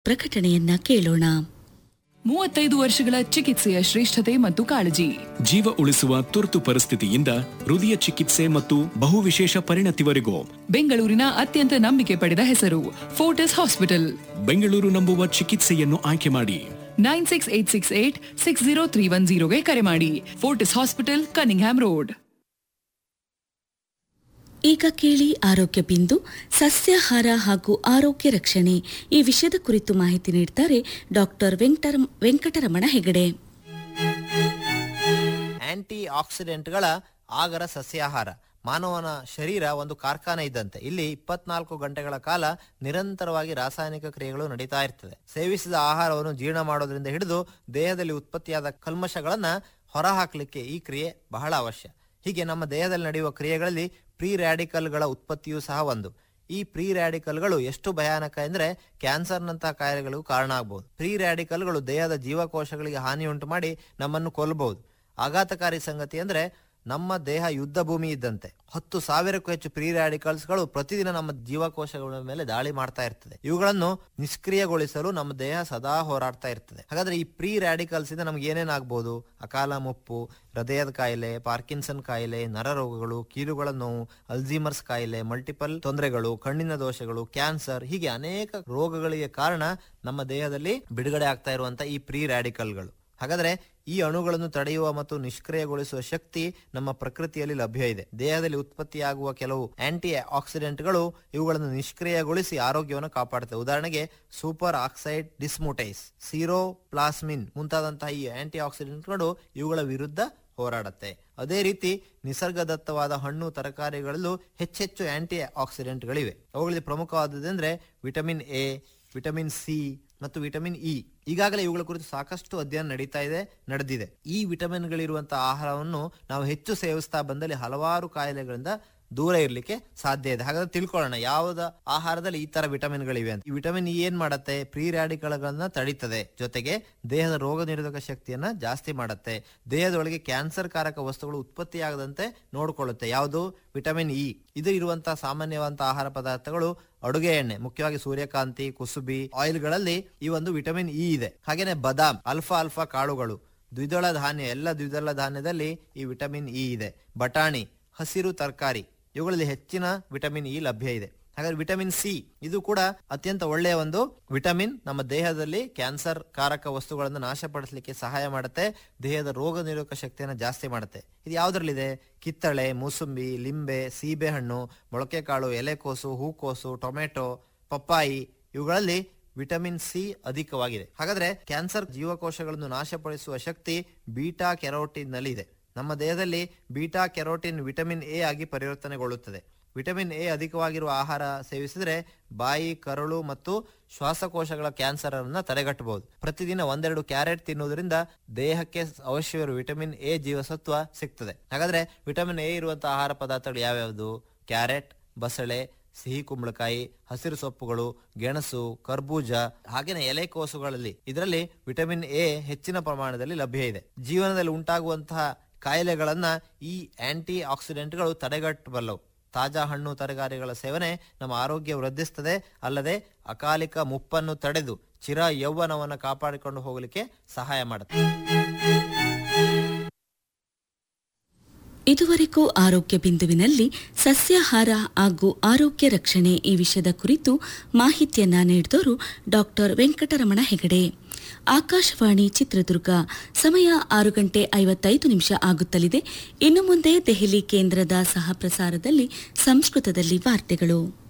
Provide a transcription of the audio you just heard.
ಪ್ರಕಟಣೆಯನ್ನ ಕೇಳೋಣ ಮೂವತ್ತೈದು ವರ್ಷಗಳ ಚಿಕಿತ್ಸೆಯ ಶ್ರೇಷ್ಠತೆ ಮತ್ತು ಕಾಳಜಿ ಜೀವ ಉಳಿಸುವ ತುರ್ತು ಪರಿಸ್ಥಿತಿಯಿಂದ ಹೃದಯ ಚಿಕಿತ್ಸೆ ಮತ್ತು ಬಹುವಿಶೇಷ ಪರಿಣತಿವರೆಗೂ ಬೆಂಗಳೂರಿನ ಅತ್ಯಂತ ನಂಬಿಕೆ ಪಡೆದ ಹೆಸರು ಫೋರ್ಟಿಸ್ ಹಾಸ್ಪಿಟಲ್ ಬೆಂಗಳೂರು ನಂಬುವ ಚಿಕಿತ್ಸೆಯನ್ನು ಆಯ್ಕೆ ಮಾಡಿ nine six eight six eight six zero three one ಜೀರೋಗೆ ಕರೆ ಮಾಡಿ ಫೋರ್ಟಿಸ್ ಹಾಸ್ಪಿಟಲ್ ಕನಿಂಗ್ಹ್ಯಾಮ್ ರೋಡ್ ಈಗ ಕೇಳಿ ಆರೋಗ್ಯ ಬಿಂದು ಸಸ್ಯಾಹಾರ ಹಾಗೂ ಆರೋಗ್ಯ ರಕ್ಷಣೆ ಈ ವಿಷಯದ ಕುರಿತು ಮಾಹಿತಿ ನೀಡ್ತಾರೆ ಡಾಕ್ಟರ್ ವೆಂಕಟರಮಣ ಹೆಗಡೆ ಆಂಟಿ ಆಕ್ಸಿಡೆಂಟ್ಗಳ ಆಗರ ಸಸ್ಯಾಹಾರ ಮಾನವನ ಶರೀರ ಒಂದು ಕಾರ್ಖಾನೆ ಇದ್ದಂತೆ ಇಲ್ಲಿ ಇಪ್ಪತ್ನಾಲ್ಕು ಗಂಟೆಗಳ ಕಾಲ ನಿರಂತರವಾಗಿ ರಾಸಾಯನಿಕ ಕ್ರಿಯೆಗಳು ನಡೀತಾ ಇರ್ತದೆ ಸೇವಿಸಿದ ಆಹಾರವನ್ನು ಜೀರ್ಣ ಮಾಡೋದ್ರಿಂದ ಹಿಡಿದು ದೇಹದಲ್ಲಿ ಉತ್ಪತ್ತಿಯಾದ ಕಲ್ಮಶಗಳನ್ನ ಹೊರಹಾಕಲಿಕ್ಕೆ ಈ ಕ್ರಿಯೆ ಬಹಳ ಅವಶ್ಯ ಹೀಗೆ ನಮ್ಮ ದೇಹದಲ್ಲಿ ನಡೆಯುವ ಕ್ರಿಯೆಗಳಲ್ಲಿ ಪ್ರೀ ರ್ಯಾಡಿಕಲ್ಗಳ ಉತ್ಪತ್ತಿಯೂ ಸಹ ಒಂದು ಈ ಪ್ರೀ ರ್ಯಾಡಿಕಲ್ಗಳು ಎಷ್ಟು ಭಯಾನಕ ಎಂದ್ರೆ ಕ್ಯಾನ್ಸರ್ನಂತಹ ಕಾಯಿಲೆಗಳಿಗೂ ಕಾರಣ ಆಗಬಹುದು ಪ್ರೀ ರ್ಯಾಡಿಕಲ್ಗಳು ದೇಹದ ಜೀವಕೋಶಗಳಿಗೆ ಹಾನಿಯುಂಟು ಮಾಡಿ ನಮ್ಮನ್ನು ಕೊಲ್ಲಬಹುದು ಆಘಾತಕಾರಿ ಸಂಗತಿ ಅಂದ್ರೆ ನಮ್ಮ ದೇಹ ಯುದ್ಧ ಭೂಮಿ ಇದ್ದಂತೆ ಹತ್ತು ಸಾವಿರಕ್ಕೂ ಹೆಚ್ಚು ಪ್ರೀ ರ್ಯಾಡಿಕಲ್ಸ್ಗಳು ಪ್ರತಿದಿನ ನಮ್ಮ ಜೀವಕೋಶಗಳ ಮೇಲೆ ದಾಳಿ ಮಾಡ್ತಾ ಇರ್ತದೆ ಇವುಗಳನ್ನು ನಿಷ್ಕ್ರಿಯಗೊಳಿಸಲು ನಮ್ಮ ದೇಹ ಸದಾ ಹೋರಾಡ್ತಾ ಇರ್ತದೆ ಹಾಗಾದ್ರೆ ಈ ಪ್ರೀ ರ್ಯಾಡಿಕಲ್ಸ್ ಇಂದ ನಮ್ಗೆ ಏನೇನಾಗಬಹುದು ಅಕಾಲ ಮುಪ್ಪು ಹೃದಯದ ಕಾಯಿಲೆ ಪಾರ್ಕಿನ್ಸನ್ ಕಾಯಿಲೆ ನರರೋಗಗಳು ಕೀಲುಗಳ ನೋವು ಅಲ್ಝೀಮರ್ಸ್ ಕಾಯಿಲೆ ಮಲ್ಟಿಪಲ್ ತೊಂದರೆಗಳು ಕಣ್ಣಿನ ದೋಷಗಳು ಕ್ಯಾನ್ಸರ್ ಹೀಗೆ ಅನೇಕ ರೋಗಗಳಿಗೆ ಕಾರಣ ನಮ್ಮ ದೇಹದಲ್ಲಿ ಬಿಡುಗಡೆ ಆಗ್ತಾ ಇರುವಂತ ಈ ಪ್ರೀ ರ್ಯಾಡಿಕಲ್ಗಳು ಹಾಗಾದ್ರೆ ಈ ಅಣುಗಳನ್ನು ತಡೆಯುವ ಮತ್ತು ನಿಷ್ಕ್ರಿಯಗೊಳಿಸುವ ಶಕ್ತಿ ನಮ್ಮ ಪ್ರಕೃತಿಯಲ್ಲಿ ಲಭ್ಯ ಇದೆ ದೇಹದಲ್ಲಿ ಉತ್ಪತ್ತಿಯಾಗುವ ಕೆಲವು ಆಂಟಿ ಆಕ್ಸಿಡೆಂಟ್ಗಳು ಇವುಗಳನ್ನು ನಿಷ್ಕ್ರಿಯಗೊಳಿಸಿ ಆರೋಗ್ಯವನ್ನು ಕಾಪಾಡುತ್ತೆ ಉದಾಹರಣೆಗೆ super oxide dismutase ceruloplasmin ಮುಂತಾದಂತಹ ಈ ಆಂಟಿ ಆಕ್ಸಿಡೆಂಟ್ಗಳು ಇವುಗಳ ವಿರುದ್ಧ ಹೋರಾಡುತ್ತೆ ಅದೇ ರೀತಿ ನಿಸರ್ಗದತ್ತವಾದ ಹಣ್ಣು ತರಕಾರಿಗಳಲ್ಲೂ ಹೆಚ್ಚೆಚ್ಚು ಆಂಟಿ ಆಕ್ಸಿಡೆಂಟ್ಗಳಿವೆ ಅವುಗಳಲ್ಲಿ ಪ್ರಮುಖವಾದದ್ದೆಂದ್ರೆ ವಿಟಮಿನ್ ಎ ವಿಟಮಿನ್ ಸಿ ಮತ್ತು ವಿಟಮಿನ್ ಇ ಈಗಾಗಲೇ ಇವುಗಳ ಕುರಿತು ಸಾಕಷ್ಟು ಅಧ್ಯಯನ ನಡೀತಾ ಇದೆ ನಡೆದಿದೆ ಈ ವಿಟಮಿನ್ಗಳಿರುವಂತಹ ಆಹಾರವನ್ನು ನಾವು ಹೆಚ್ಚು ಸೇವಿಸ್ತಾ ಬಂದಲ್ಲಿ ಹಲವಾರು ಕಾಯಿಲೆಗಳಿಂದ ದೂರ ಇರಲಿಕ್ಕೆ ಸಾಧ್ಯ ಇದೆ ಹಾಗಾದ್ರೆ ತಿಳ್ಕೊಳ್ಳೋಣ ಯಾವ್ದ ಆಹಾರದಲ್ಲಿ ಈ ತರ ವಿಟಮಿನ್ಗಳಿವೆ ಅಂತ ಈ ವಿಟಮಿನ್ ಇ ಏನ್ ಮಾಡತ್ತೆ ಪ್ರೀ ರ್ಯಾಡಿಕಲ್ಗಳನ್ನ ತಡೀತದೆ ಜೊತೆಗೆ ದೇಹದ ರೋಗ ನಿರೋಧಕ ಶಕ್ತಿಯನ್ನ ಜಾಸ್ತಿ ಮಾಡುತ್ತೆ ದೇಹದೊಳಗೆ ಕ್ಯಾನ್ಸರ್ ಕಾರಕ ವಸ್ತುಗಳು ಉತ್ಪತ್ತಿಯಾಗದಂತೆ ನೋಡ್ಕೊಳ್ಳುತ್ತೆ ಯಾವುದು ವಿಟಮಿನ್ ಇ ಇದು ಇರುವಂತಹ ಸಾಮಾನ್ಯವಂತ ಆಹಾರ ಪದಾರ್ಥಗಳು ಅಡುಗೆ ಎಣ್ಣೆ ಮುಖ್ಯವಾಗಿ ಸೂರ್ಯಕಾಂತಿ ಕುಸುಬಿ ಆಯಿಲ್ಗಳಲ್ಲಿ ಈ ಒಂದು ವಿಟಮಿನ್ ಇ ಇದೆ ಹಾಗೇನೆ ಬದಾಮ್ ಅಲ್ಫಾ ಅಲ್ಫಾ ಕಾಳುಗಳು ದ್ವಿದಳ ಧಾನ್ಯ ಎಲ್ಲ ದ್ವಿದಳ ಧಾನ್ಯದಲ್ಲಿ ಈ ವಿಟಮಿನ್ ಇ ಇದೆ ಬಟಾಣಿ ಹಸಿರು ತರಕಾರಿ ಇವುಗಳಲ್ಲಿ ಹೆಚ್ಚಿನ ವಿಟಮಿನ್ ಇ ಲಭ್ಯ ಇದೆ ಹಾಗಾದ್ರೆ ವಿಟಮಿನ್ ಸಿ ಇದು ಕೂಡ ಅತ್ಯಂತ ಒಳ್ಳೆಯ ಒಂದು ವಿಟಮಿನ್ ನಮ್ಮ ದೇಹದಲ್ಲಿ ಕ್ಯಾನ್ಸರ್ ಕಾರಕ ವಸ್ತುಗಳನ್ನು ನಾಶಪಡಿಸಲಿಕ್ಕೆ ಸಹಾಯ ಮಾಡುತ್ತೆ ದೇಹದ ರೋಗ ನಿರೋಧಕ ಶಕ್ತಿಯನ್ನು ಜಾಸ್ತಿ ಮಾಡುತ್ತೆ ಇದು ಯಾವ್ದ್ರಲ್ಲಿದೆ ಕಿತ್ತಳೆ ಮೂಸುಂಬಿ ಲಿಂಬೆ ಸೀಬೆಹಣ್ಣು ಮೊಳಕೆಕಾಳು ಎಲೆಕೋಸು ಹೂಕೋಸು ಟೊಮೆಟೊ ಪಪ್ಪಾಯಿ ಇವುಗಳಲ್ಲಿ ವಿಟಮಿನ್ ಸಿ ಅಧಿಕವಾಗಿದೆ ಹಾಗಾದ್ರೆ ಕ್ಯಾನ್ಸರ್ ಜೀವಕೋಶಗಳನ್ನು ನಾಶಪಡಿಸುವ ಶಕ್ತಿ ಬೀಟಾ ಕೆರೋಟಿನ್ ನಲ್ಲಿ ಇದೆ ನಮ್ಮ ದೇಹದಲ್ಲಿ ಬೀಟಾ ಕೆರೋಟಿನ್ ವಿಟಮಿನ್ ಎ ಆಗಿ ಪರಿವರ್ತನೆಗೊಳ್ಳುತ್ತದೆ ವಿಟಮಿನ್ ಎ ಅಧಿಕವಾಗಿರುವ ಆಹಾರ ಸೇವಿಸಿದ್ರೆ ಬಾಯಿ ಕರುಳು ಮತ್ತು ಶ್ವಾಸಕೋಶಗಳ ಕ್ಯಾನ್ಸರ್ ಅನ್ನ ತಡೆಗಟ್ಟಬಹುದು ಪ್ರತಿದಿನ ಒಂದೆರಡು ಕ್ಯಾರೆಟ್ ತಿನ್ನುವುದರಿಂದ ದೇಹಕ್ಕೆ ಅವಶ್ಯವಿರುವ ವಿಟಮಿನ್ ಎ ಜೀವಸತ್ವ ಸಿಗ್ತದೆ ಹಾಗಾದ್ರೆ ವಿಟಮಿನ್ ಎ ಇರುವಂತಹ ಆಹಾರ ಪದಾರ್ಥಗಳು ಯಾವ್ಯಾವುದು ಕ್ಯಾರೆಟ್ ಬಸಳೆ ಸಿಹಿ ಕುಂಬಳಕಾಯಿ ಹಸಿರು ಸೊಪ್ಪುಗಳು ಗೆಣಸು ಕರ್ಬೂಜ ಹಾಗೇನೆ ಎಲೆಕೋಸುಗಳಲ್ಲಿ ಇದರಲ್ಲಿ ವಿಟಮಿನ್ ಎ ಹೆಚ್ಚಿನ ಪ್ರಮಾಣದಲ್ಲಿ ಲಭ್ಯ ಇದೆ ಜೀವನದಲ್ಲಿ ಉಂಟಾಗುವಂತಹ ಕಾಯಿಲೆಗಳನ್ನ ಈ ಆಂಟಿ ಆಕ್ಸಿಡೆಂಟ್ಗಳು ತಡೆಗಟ್ಟಬಲ್ಲವು ತಾಜಾ ಹಣ್ಣು ತರಕಾರಿಗಳ ಸೇವನೆ ನಮ್ಮ ಆರೋಗ್ಯ ವೃದ್ಧಿಸ್ತದೆ ಅಲ್ಲದೆ ಅಕಾಲಿಕ ಮುಪ್ಪನ್ನು ತಡೆದು ಚಿರ ಯೌವನವನ್ನು ಕಾಪಾಡಿಕೊಂಡು ಹೋಗಲಿಕ್ಕೆ ಸಹಾಯ ಮಾಡುತ್ತೆ ಇದುವರೆಗೂ ಆರೋಗ್ಯ ಬಿಂದುವಿನಲ್ಲಿ ಸಸ್ಯಾಹಾರ ಹಾಗೂ ಆರೋಗ್ಯ ರಕ್ಷಣೆ ಈ ವಿಷಯದ ಕುರಿತು ಮಾಹಿತಿಯನ್ನ ನೀಡಿದವರು ಡಾಕ್ಟರ್ ವೆಂಕಟರಮಣ ಹೆಗಡೆ ಆಕಾಶವಾಣಿ ಚಿತ್ರದುರ್ಗ ಸಮಯ ಆರು ಗಂಟೆ ಐವತ್ತೈದು ನಿಮಿಷ ಆಗುತ್ತಲಿದೆ ಇನ್ನು ಮುಂದೆ ದೆಹಲಿ ಕೇಂದ್ರದ ಸಹ ಪ್ರಸಾರದಲ್ಲಿ ಸಂಸ್ಕೃತದಲ್ಲಿ ವಾರ್ತೆಗಳು